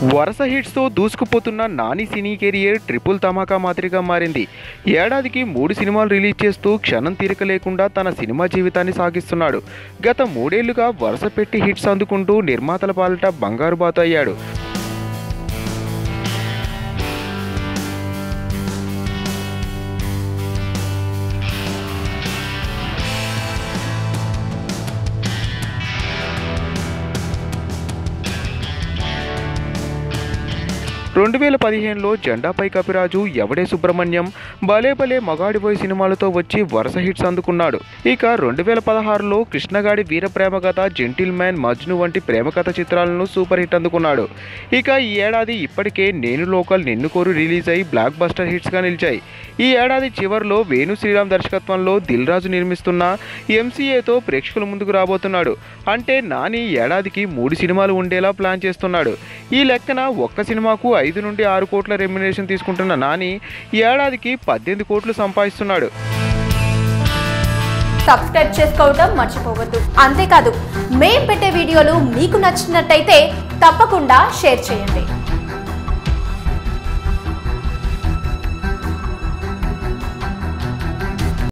వరుస హిట్స్తో దూసుకుపోతున్న Nani cine career triple Dhamaka మాదిరిగా మారింది ఏడాదికి మూడు సినిమాలు రిలీజ్ చేస్తూ క్షణం తీరిక లేకుండా తన సినిమా జీవితాన్ని సాగిస్తున్నాడు గత మూడేళ్లుగా వరుస పెట్టి హిట్స్ అందుకుంటూ నిర్మాతల పాలిట బంగారు బాతు అయ్యాడు రెండు వేల పదిహేనులో జెండాపై కపిరాజు ఎవడే సుబ్రహ్మణ్యం భలే భలే మగాడిపోయి సినిమాలతో వచ్చి వరుస హిట్స్ అందుకున్నాడు ఇక రెండు వేల పదహారులో కృష్ణగాడి వీర ప్రేమ కథ జెంటిల్ మ్యాన్ మజ్ను వంటి ప్రేమ కథ చిత్రాలను సూపర్ హిట్ అందుకున్నాడు ఇక ఈ ఏడాది ఇప్పటికే నేను లోకల్ నిన్ను కోరు రిలీజ్ అయి బ్లాక్ బస్టర్ హిట్స్గా నిలిచాయి ఈ ఏడాది చివరిలో వేణు శ్రీరామ్ దర్శకత్వంలో దిల్ రాజు నిర్మిస్తున్న ఎంసీఏతో ప్రేక్షకుల ముందుకు రాబోతున్నాడు అంటే నాని ఏడాదికి మూడు సినిమాలు ఉండేలా ప్లాన్ చేస్తున్నాడు ఈ లెక్కన ఒక్క సినిమాకు ఐదు నుండి ఆరు కోట్ల రెమ్యునేషన్ తీసుకుంటున్న నాని ఈ ఏడాదికి పద్దెనిమిది కోట్లు సంపాదిస్తున్నాడు సబ్స్క్రైబ్ చేసుకోవడం మర్చిపోవద్దు అంతేకాదు మేం పెట్టే వీడియోలు మీకు నచ్చినట్టయితే తప్పకుండా షేర్ చేయండి